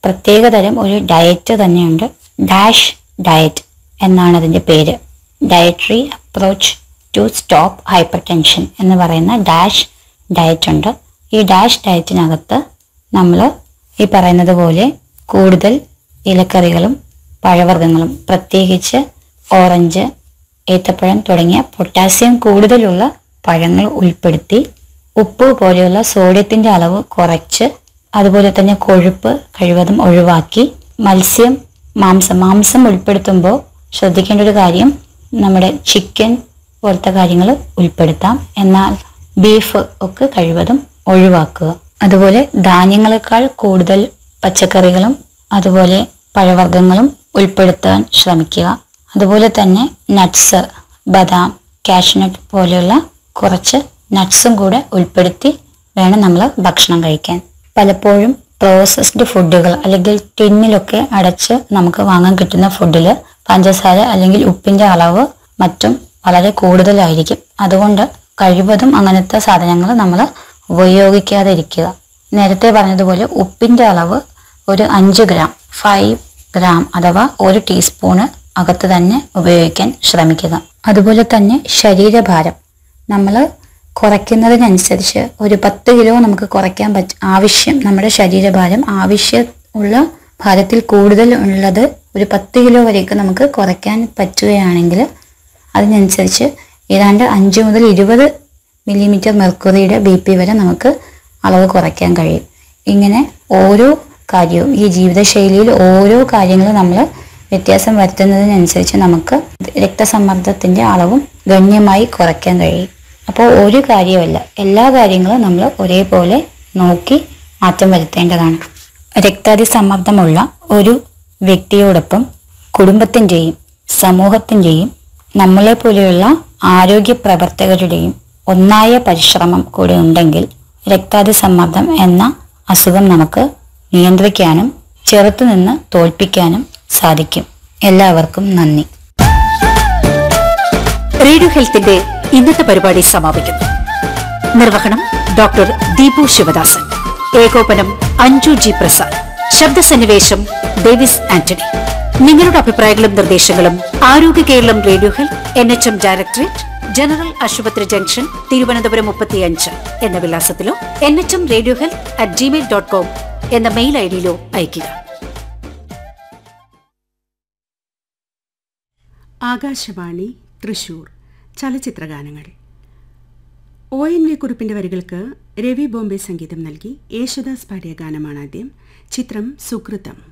പ്രത്യേകതരം ഒരു ഡയറ്റ് തന്നെയുണ്ട് ഡാഷ് ഡയറ്റ് എന്നാണ് അതിൻ്റെ പേര് dietary approach to stop hypertension എന്ന് പറയുന്ന ഡാഷ് ഡയറ്റ് ഉണ്ട് ഈ ഡാഷ് ഡയറ്റിനകത്ത് നമ്മൾ ഈ പറയുന്നത് പോലെ കൂടുതൽ ഇലക്കറികളും പഴവർഗ്ഗങ്ങളും പ്രത്യേകിച്ച് ഓറഞ്ച് ഏത്തപ്പഴം തുടങ്ങിയ പൊട്ടാസ്യം കൂടുതലുള്ള പഴങ്ങൾ ഉൾപ്പെടുത്തി ഉപ്പ് പോലെയുള്ള സോഡിയത്തിന്റെ അളവ് കുറച്ച് അതുപോലെ തന്നെ കൊഴുപ്പ് കഴിവതും ഒഴിവാക്കി മത്സ്യം മാംസം മാംസം ഉൾപ്പെടുത്തുമ്പോൾ ശ്രദ്ധിക്കേണ്ട ഒരു കാര്യം നമ്മുടെ ചിക്കൻ പോലത്തെ കാര്യങ്ങൾ ഉൾപ്പെടുത്താം എന്നാൽ ബീഫ് ഒക്കെ കഴിവതും ഒഴിവാക്കുക അതുപോലെ ധാന്യങ്ങളെക്കാൾ കൂടുതൽ പച്ചക്കറികളും അതുപോലെ പഴവർഗ്ഗങ്ങളും ഉൾപ്പെടുത്താൻ ശ്രമിക്കുക അതുപോലെ തന്നെ നട്ട്സ് ബദാം കാഷ്നട്ട് പോലെയുള്ള കുറച്ച് നട്ട്സും കൂടെ ഉൾപ്പെടുത്തി വേണം നമ്മൾ ഭക്ഷണം കഴിക്കാൻ പലപ്പോഴും പ്രോസസ്ഡ് ഫുഡുകൾ അല്ലെങ്കിൽ ടിന്നിലൊക്കെ അടച്ച് നമുക്ക് വാങ്ങാൻ കിട്ടുന്ന ഫുഡിൽ പഞ്ചസാര അല്ലെങ്കിൽ ഉപ്പിന്റെ അളവ് മറ്റും വളരെ കൂടുതലായിരിക്കും അതുകൊണ്ട് കഴിവതും അങ്ങനത്തെ സാധനങ്ങൾ നമ്മൾ ഉപയോഗിക്കാതെ ഇരിക്കുക നേരത്തെ പറഞ്ഞതുപോലെ ഉപ്പിന്റെ അളവ് ഒരു അഞ്ച് ഗ്രാം ഫൈവ് ഗ്രാം അഥവാ ഒരു ടീസ്പൂണ് അകത്ത് തന്നെ ഉപയോഗിക്കാൻ ശ്രമിക്കുക അതുപോലെ തന്നെ ശരീരഭാരം നമ്മൾ കുറയ്ക്കുന്നതിനനുസരിച്ച് ഒരു പത്ത് കിലോ നമുക്ക് കുറയ്ക്കാൻ പറ്റ ആവശ്യം നമ്മുടെ ശരീരഭാരം ആവശ്യം ഉള്ള ഭാരത്തിൽ കൂടുതൽ ഉള്ളത് ഒരു പത്ത് കിലോ വരെയൊക്കെ നമുക്ക് കുറയ്ക്കാൻ പറ്റുകയാണെങ്കിൽ അതിനനുസരിച്ച് ഏതാണ്ട് അഞ്ച് മുതൽ ഇരുപത് മില്ലിമീറ്റർ മെർക്കുറിയുടെ ബി പി വരെ നമുക്ക് അളവ് കുറയ്ക്കാൻ കഴിയും ഇങ്ങനെ ഓരോ കാര്യവും ഈ ജീവിതശൈലിയിൽ ഓരോ കാര്യങ്ങളും നമ്മൾ വ്യത്യാസം വരുത്തുന്നതിനനുസരിച്ച് നമുക്ക് രക്തസമ്മർദ്ദത്തിന്റെ അളവും ഗണ്യമായി കുറയ്ക്കാൻ കഴിയും അപ്പോൾ ഒരു കാര്യമല്ല എല്ലാ കാര്യങ്ങളും നമ്മൾ ഒരേപോലെ നോക്കി മാറ്റം വരുത്തേണ്ടതാണ് രക്താതിസമ്മർദ്ദമുള്ള ഒരു വ്യക്തിയോടൊപ്പം കുടുംബത്തിൻ്റെയും സമൂഹത്തിൻ്റെയും നമ്മളെ പോലെയുള്ള ആരോഗ്യ പ്രവർത്തകരുടെയും ഒന്നായ പരിശ്രമം കൂടി ഉണ്ടെങ്കിൽ രക്താതിസമ്മർദ്ദം എന്ന അസുഖം നമുക്ക് നിയന്ത്രിക്കാനും ചെറുത്തുനിന്ന് തോൽപ്പിക്കാനും സാധിക്കും എല്ലാവർക്കും നന്ദി റേഡിയോ ഹെൽത്തിന്റെ ഇന്നത്തെ പരിപാടി സമാപിക്കുന്നു നിർവഹണം ഡോക്ടർ ദീപു ശിവദാസൻ ഏകോപനം അഞ്ജു ജി പ്രസാദ് ശബ്ദസന്നിവേശം ഡേവിസ് ആന്റണി നിങ്ങളുടെ അഭിപ്രായങ്ങളും നിർദ്ദേശങ്ങളും Arogya Keralam radio health N H M directorate general ആശുപത്രി ജംഗ്ഷൻ തിരുവനന്തപുരം മുപ്പത്തിയഞ്ച് എന്ന വിലാസത്തിലോ N H M radio health at Gmail dot com എന്ന മെയിൽ ഐ ഡിയിലോ അയയ്ക്കുക ആകാശവാണി തൃശൂർ ചലച്ചിത്രഗാനങ്ങൾ ഒ എൻ വി കുറിപ്പിന്റെ വരികൾക്ക് രവി ബോംബെ സംഗീതം നൽകി യേശുദാസ് പാടിയ ഗാനമാണ് ആദ്യം ചിത്രം സുകൃതം